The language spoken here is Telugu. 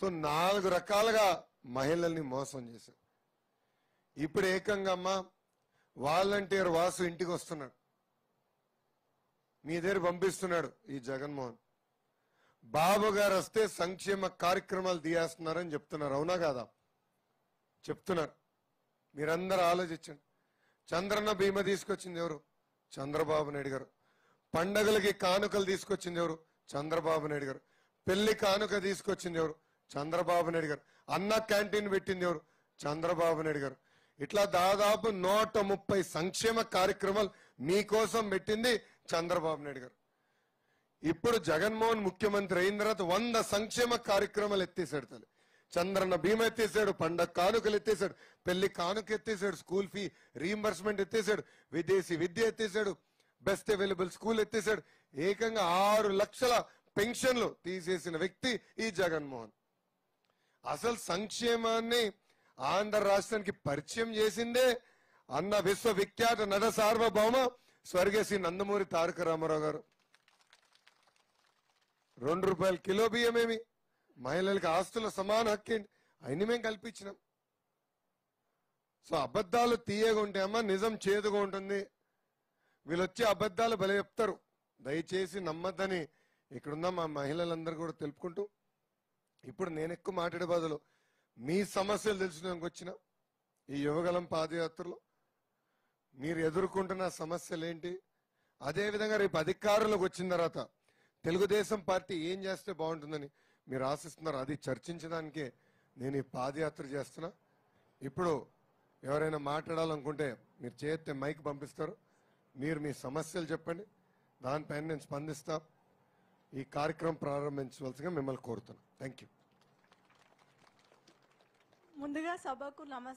సో నాలుగు రకాలుగా మహిళల్ని మోసం చేశారు ఇప్పుడు ఏకంగా అమ్మ వాలంటీర్ వాసు ఇంటికి వస్తున్నాడు మీ దగ్గర పంపిస్తున్నాడు ఈ జగన్మోహన్ బాబు గారు వస్తే సంక్షేమ కార్యక్రమాలు తీయేస్తున్నారని చెప్తున్నారు అవునా కాదా చెప్తున్నారు మీరందరూ ఆలోచించండి చంద్రన్న బీమా తీసుకొచ్చింది ఎవరు చంద్రబాబు నాయుడు గారు పండగలకి కానుకలు తీసుకొచ్చింది ఎవరు చంద్రబాబు నాయుడు గారు పెళ్లి కానుక తీసుకొచ్చింది ఎవరు చంద్రబాబు నాయుడు గారు అన్న క్యాంటీన్ పెట్టింది ఎవరు చంద్రబాబు నాయుడు గారు ఇట్లా దాదాపు నూట ముప్పై సంక్షేమ కార్యక్రమాలు మీకోసం పెట్టింది చంద్రబాబు నాయుడు గారు ఇప్పుడు జగన్మోహన్ ముఖ్యమంత్రి అయిన తర్వాత వంద సంక్షేమ కార్యక్రమాలు ఎత్తేసాడు తల్లి చంద్రన్న బీమా ఎత్తేసాడు పండగ కానుకలు ఎత్తేసాడు పెళ్లి కానుక ఎత్తేసాడు స్కూల్ ఫీ రీంబర్స్మెంట్ ఎత్తేసాడు విదేశీ విద్య ఎత్తేసాడు బెస్ట్ అవైలబుల్ స్కూల్ ఎత్తేసాడు ఏకంగా ఆరు లక్షల పెన్షన్లు తీసేసిన వ్యక్తి ఈ జగన్మోహన్ అసలు సంక్షేమాన్ని ఆంధ్ర రాష్ట్రానికి పరిచయం చేసిందే అన్న విశ్వవిఖ్యాత నట సార్వభౌమ స్వర్గశ్రీ నందమూరి తారక రామారావు గారు రెండు రూపాయల కిలో బియ్యమేమి మహిళలకు ఆస్తుల సమాన హక్కేంటి అన్ని మేము కల్పించినాం సో అబద్ధాలు తీయగా ఉంటే అమ్మా నిజం చేదుగా ఉంటుంది వీళ్ళు వచ్చి అబద్ధాలు భలే చెప్తారు దయచేసి నమ్మద్దని ఇక్కడున్న మా మహిళలందరూ కూడా తెలుపుకుంటూ ఇప్పుడు నేను ఎక్కువ మాట్లాడే బదులు మీ సమస్యలు తెలుసుకోవడానికి వచ్చిన ఈ యువగలం పాదయాత్రలో మీరు ఎదుర్కొంటున్న సమస్యలు ఏంటి అదేవిధంగా రేపు అధికారంలోకి వచ్చిన తర్వాత తెలుగుదేశం పార్టీ ఏం చేస్తే బాగుంటుందని మీరు ఆశిస్తున్నారు అది చర్చించడానికే నేను ఈ పాదయాత్ర చేస్తున్నా ఇప్పుడు ఎవరైనా మాట్లాడాలనుకుంటే మీరు చేస్తే మైక్ పంపిస్తారు మీరు మీ సమస్యలు చెప్పండి దానిపైన నేను స్పందిస్తా ఈ కార్యక్రమం ప్రారంభించవలసిగా మిమ్మల్ని కోరుతున్నా థ్యాంక్ యూ ముందుగా సభకు నమస్కారం